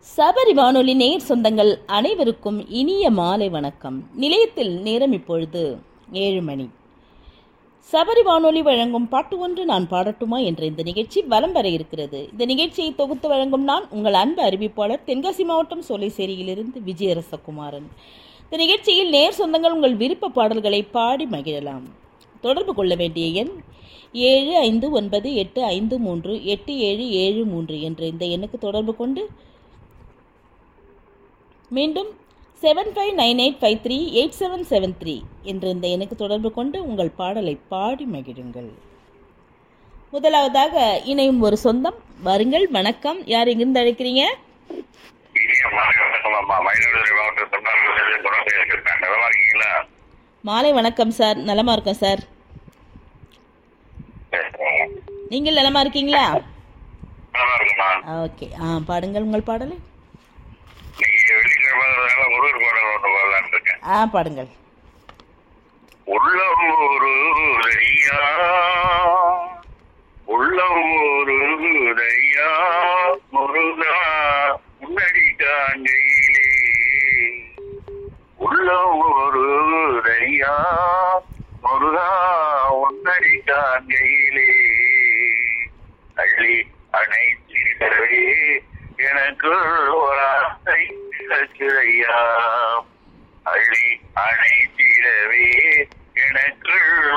சபரி வானொலி நேர் சொந்தங்கள் அனைவருக்கும் இனிய மாலை வணக்கம் நிலையத்தில் நேரம் இப்பொழுது ஏழு மணி சபரி வானொலி வழங்கும் பாட்டு ஒன்று நான் பாடட்டுமா என்ற இந்த நிகழ்ச்சி வலம் வர இருக்கிறது இந்த நிகழ்ச்சியை தொகுத்து வழங்கும் நான் உங்கள் அன்பு அறிவிப்பாளர் தென்காசி மாவட்டம் சோலைசேரியிலிருந்து விஜயரசகுமாரன் இந்த நிகழ்ச்சியில் நேர் சொந்தங்கள் உங்கள் விருப்ப பாடல்களை பாடி மகிழலாம் தொடர்பு கொள்ள வேண்டிய எண் ஏழு ஐந்து ஒன்பது எட்டு ஐந்து மூன்று எட்டு ஏழு ஏழு மூன்று என்ற இந்த எண்ணுக்கு தொடர்பு கொண்டு மீண்டும் seven five nine eight five three eight seven seven three என்ற இந்த எண்ணுக்கு தொடர்பு கொண்டு உங்கள் பாடலை பாடி மகிழுங்கள் முதலாவதாக இணையும் ஒரு சொந்தம் வருங்கள் வணக்கம் யார் எங்கிருந்து அழைக்கிறீங்க இனிய மாலை வணக்கம் அம்மா மயிலாடுதுறை மாவட்டம் தமிழ்நாடு குணம் பேசியிருக்கேன் நலமா இருக்கீங்களா மாலை வணக்கம் சார் நலமா இருக்கோம் சார் நீங்கள் நலமா இருக்கீங்களா நலமா இருக்குமா ஓகே ஆ பாடுங்கள் உங்கள் பாடலை இன்னைக்கு வெள்ளிக்கிழமை முருகர் பாடல் ஒன்று பாடலான்னு இருக்கேன் ஆ பாடுங்கள் உள்ளம் ஒரு தையா உள்ளம் ஒரு தையா முருகா முன்னாடி காண்கையிலே உள்ளம் ஒரு தையா முருகா முன்னாடி காண்கையிலே அள்ளி அணைத்திடவே எனக்குள் ஒரு ஆசை கிடக்குதையா அள்ளி அணைத்திடவே எனக்குள்